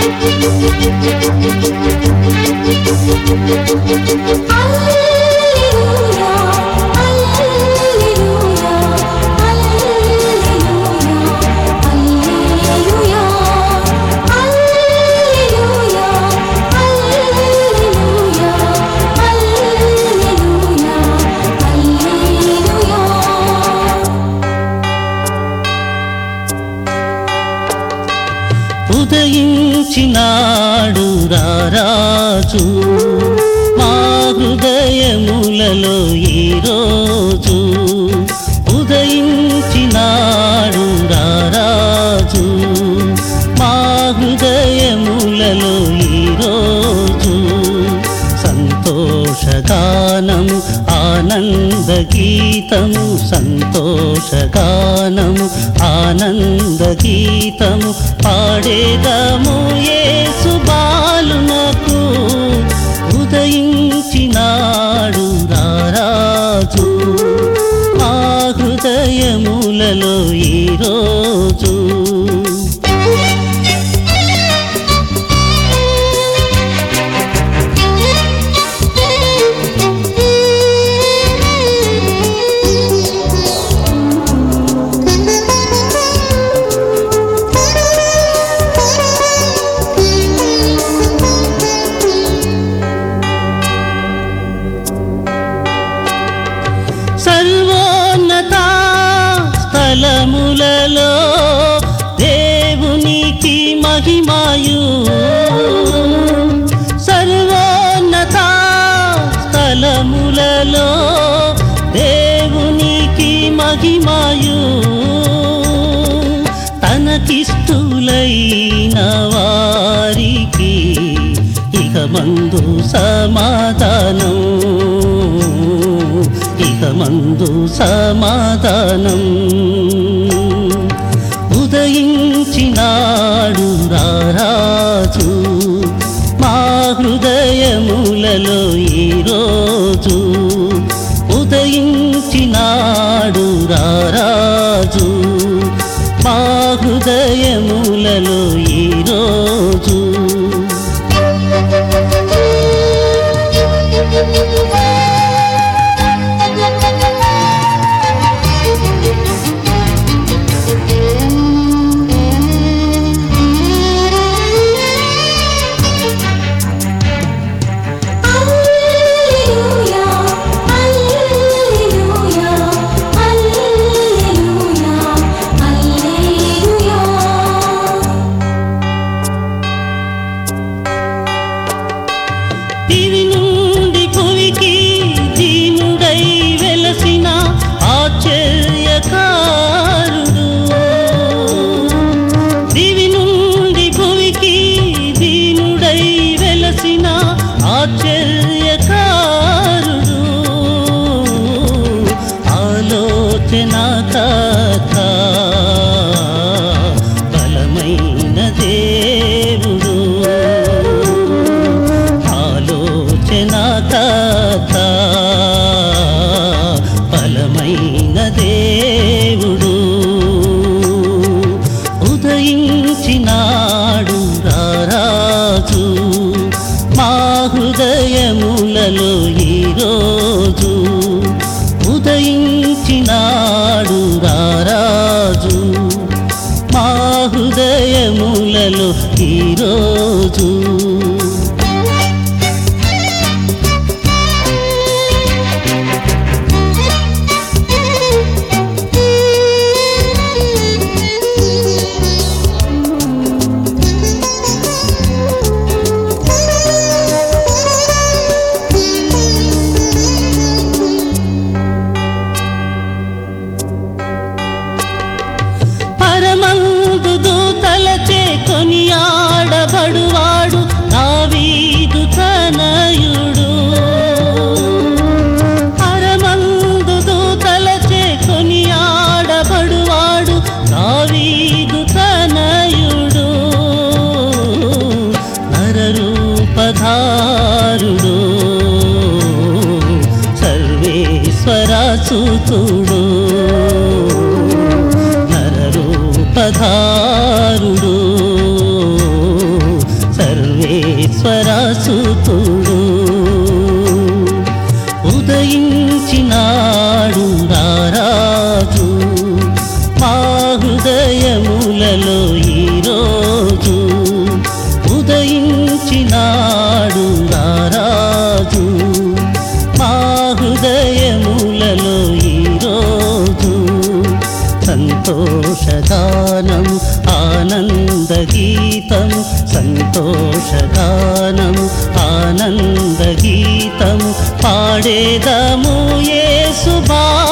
హల్లెలూయా హల్లెలూయా హల్లెలూయా హల్లెలూయా హల్లెలూయా హల్లెలూయా హల్లెలూయా హల్లెలూయా ఉదయించినాడు రారాజు మా హృదయములలో ఈరోజు ఉదయించినాడు రారాజు మా హృదయములలో ఈరోజు సంతోషగానము ఆనంద గీతము సంతోషగానము ఆనంద గీతము పాడేదము యేసు బాలునకు ఉదయించినాడు రారాజు మా హృదయములలో ఈరోజు సర్వోన్నత స్థలములలో దేవునికి మహిమాయు సర్వోన్నత స్థలములలో దేవునికి మహిమాయు తనకిష్టులైన వారికి ఇక మందు సమాధానం ఇక మందు సమాధానం ఉదయించినాడు రారాజు మా హృదయములలో ఈరోజు ఉదయించినాడు రారాజు మా హృదయములలో ఈరోజు హల్లెలూయా హల్లెలూయా హల్లెలూయా హల్లెలూయా దివి నుండి భువికి దీనుడై వెలసిన ఆశ్చర్యకారుడు దివి నుండి భువికి దీనుడై వెలసిన ఆశ్చర్యకారుడు ఆలోచన కథ బలమైన దేవుడు ఆలోచన కథ బలమైన దేవుడు ఉదయించినాడు రారాజు మా హృదయములలో ఈరోజు ఉదయించినాడు రారాజు మా హృదయములలో ఈరోజు పరమందు దూతలచే కొనియాడబడువాడు దావీదు తనయుడు పరమందు దూతలచే కొనియాడబడువాడు దావీదు తనయుడు నరరూపధారుడు సర్వేశ్వరాసుతుడు నరరూపధారుడు సుతుడు ఉదయించినాడు రారాజు మా హృదయములలో ఈరోజు ఉదయించినాడు రారాజు మా హృదయములలో ఈరోజు సంతోషగానం ఆనంద గీతం సంతోషగానం ఆనంద గీతం పాడేదము యేసు బా